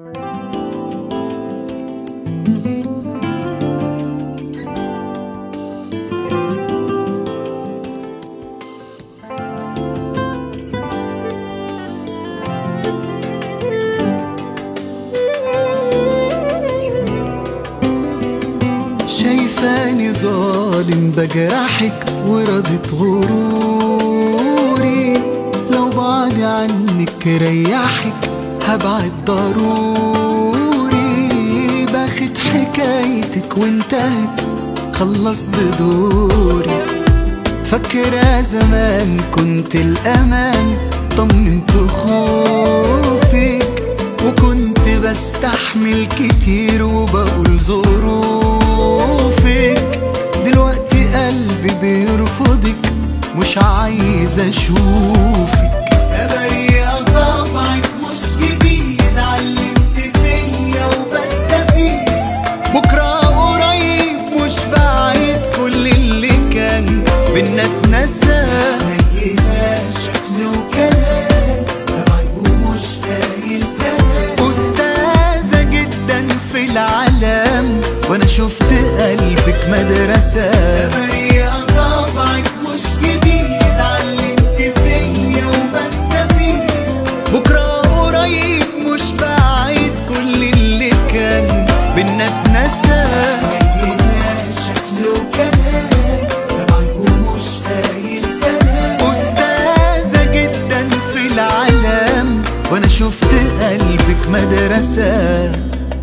شايفاني ظالم بجرحك ورضت غروري لو بعد عنك ريحك هبعد ضروري باخد حكايتك وانتهت خلصت دوري فاكرة زمان كنت الأمان طمنت خوفك وكنت بستحمل كتير وبقول ظروفك دلوقتي قلبي بيرفضك مش عايز اشوفك يا بريئة طبعك مش جديد علمت فيا وبستفيد بكرة قريب مش بعيد كل اللي كان بينا اتنسى ملينا شكل وكلام تبعك ومش قايل سلام أستاذة جدا في العالم وأنا شفت قلبك مدرسة يا بريئة طبعك مش جديد علمت فيا وبستفيد بكرة قريب مش بعيد كل اللي كان بينا اتنسى ملينا شكل وكلام تبعك ومش قايل سلام أستاذة جدا في العالم وأنا شفت قلبك مدرسة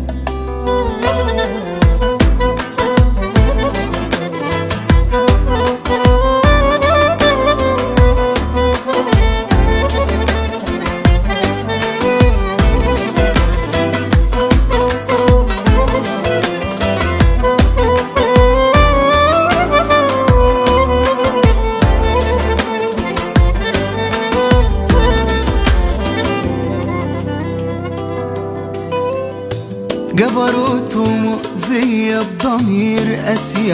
جبروت ومؤذية بضمير قاسية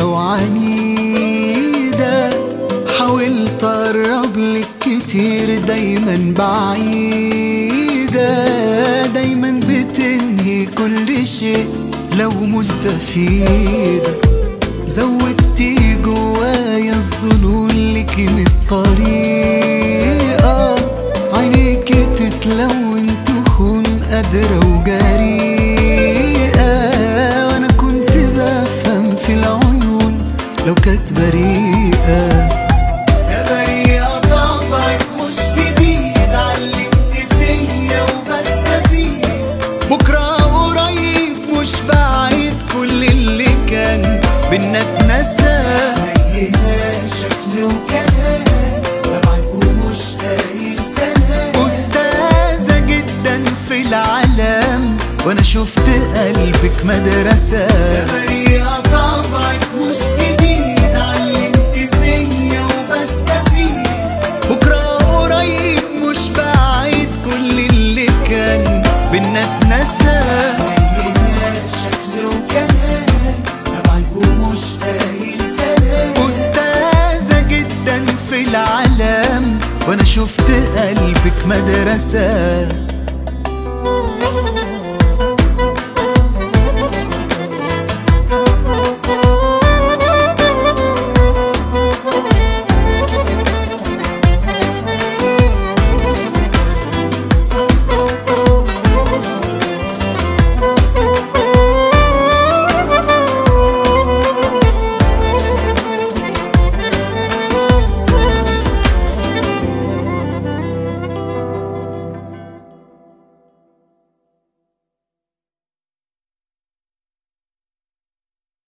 وعنيدة حاولت أقرب لك كتير دايما بعيدة دايما بتنهي كل شيء لو مستفيدة زودتي جوايا الظنون لك من الطريقة عينيكي تتلون تخون قادرة وجريئة وأنا كنت بفهم في العيون لو كانت بريئة يا بريئة طبعك مش جديد علمت فيا وبستفيد بكرة قريب مش بعيد كل اللي كان بينا اتنسى ملينا شكل وكلام تبعك ومش قايل سلام أستاذة جدا في العالم وأنا شفت قلبك مدرسة يا بريئة طبعك مش جديد علمت فيا وبستفيد بكرة قريب مش بعيد كل اللي كان بينا اتنسى ملينا شكل وكلام تبعك ومش قايل سلام أستاذة جدا في العالم وأنا شفت قلبك مدرسة